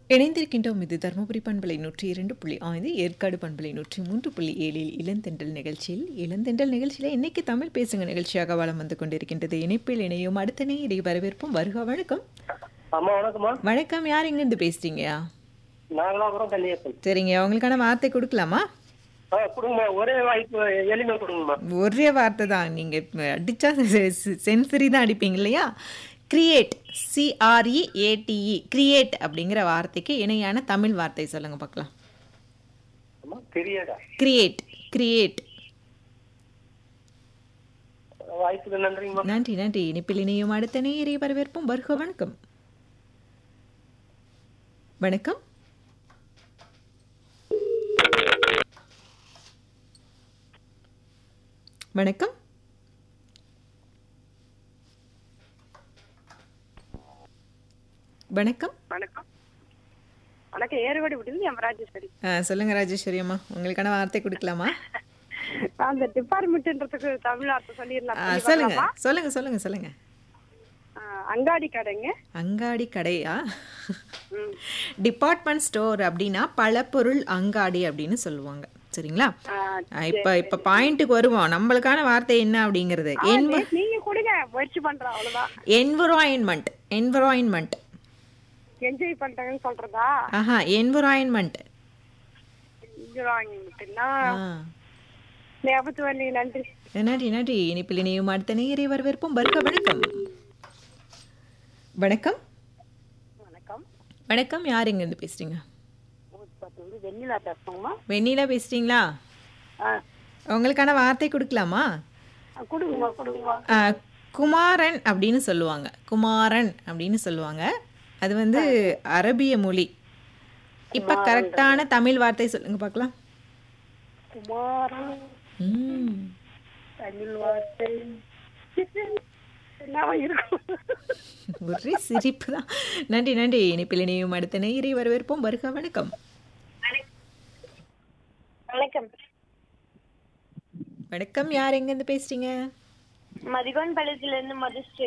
இணைந்திருக்கின்றோம் இது தருமபுரி பண்பலை நூற்றி இரண்டு புள்ளி ஐந்து ஏற்காடு பண்பலை நூற்றி மூன்று புள்ளி ஏழில் இளந்தெண்டல் நிகழ்ச்சியில் இளந்தெண்டல் நிகழ்ச்சியில் இன்னைக்கு தமிழ் பேசுங்க நிகழ்ச்சியாக வளம் வந்து கொண்டிருக்கின்றது இணைப்பில் இணையும் அடுத்த நேரை வரவேற்போம் வருக வணக்கம் அம்மா வணக்கம்மா வணக்கம் யார் இங்கிருந்து பேசுறீங்கயா நாகலாபுரம் கன்னியாகுமரி சரிங்க அவங்களுக்கான வார்த்தை கொடுக்கலாமா ஆ கொடுங்கம்மா ஒரே வாய்ப்பு எளிமை கொடுங்கம்மா ஒரே வார்த்தை தான் நீங்கள் அடித்தா சென்சரி தான் அடிப்பீங்க இல்லையா கிரியேட் சிஆர்இஏடிஇ கிரியேட் அப்படிங்கிற வார்த்தைக்கு இணையான தமிழ் வார்த்தை சொல்லுங்க பார்க்கலாம் அம்மா பெரியடா கிரியேட் கிரியேட் வாய்ப்புக்கு நன்றிங்கம்மா நன்றி நன்றி இனிப்பில் இணையும் அடுத்த நேயரை வரவேற்போம் வருக வணக்கம் வணக்கம் வணக்கம் வணக்கம் வணக்கம் வணக்கம் ஏறுவாடி விட்டு எம் ராஜேஸ்வரி ஆ, சொல்லுங்க ராஜேஸ்வரி அம்மா உங்களுக்கான வார்த்தை கொடுக்கலாமா அந்த டிபார்ட்மெண்ட்ன்றதுக்கு தமிழ் அர்த்தம் சொல்லிடலாம் ஆ, சொல்லுங்க சொல்லுங்க சொல்லுங்க சொல்லுங்க ஆ, அங்காடி கடைங்க அங்காடி கடையா ம். டிபார்ட்மெண்ட் ஸ்டோர் அப்படின்னா பலபொருள் அங்காடி அப்படின்னு சொல்லுவாங்க சரிங்களா ஆ, ஆ, இப்ப இப்ப பாயிண்ட்டுக்கு வருவோம் நம்மளுக்கான வார்த்தை என்ன அப்படிங்கிறது நீ- நீங்க கொடுங்க முயற்சி பண்றோம் அவ்வளவுதான் என்விராயின்மெண்ட் என்விராயின்மெண்ட் என்ஜாய் பண்றாங்கன்னு சொல்றதா ஆஹா என்விராயின்மெண்ட் இங்க வாங்கிட்டுன்னா ஞாபகத்து வரலீங்க நன்றி நன்றி நன்றி இனிப்பில் இணையும் அடுத்த நேயரை வரவேற்போம் வருக வணக்கம் வணக்கம் வணக்கம் வணக்கம் யார் இருந்து பேசுறீங்க பத்து வந்து வெண்ணிலா பேசுவோமா வெண்ணிலா பேசுறீங்களா ஆ உங்களுக்கான வார்த்தை கொடுக்கலாமா கொடுங்கம்மா கொடுங்கம்மா ஆ, குமாரன் அப்படின்னு சொல்லுவாங்க குமாரன் அப்படின்னு சொல்லுவாங்க அது வந்து அரபிய மொழி இப்ப கரெக்டான தமிழ் வார்த்தை சொல்லுங்க பார்க்கலாம் குமாரன் ம். தமிழ் வார்த்தை என்னவா இருக்கும் ஒரே சிரிப்பு தான் நன்றி நன்றி இனிப்பில் இணையும் அடுத்த நேயரை வரவேற்போம் வருக வணக்கம் வணக்கம் வணக்கம் யார் எங்கேருந்து பேசுறீங்க மதிகோன் பாளையத்துல இருந்து மதுஸ்ரீ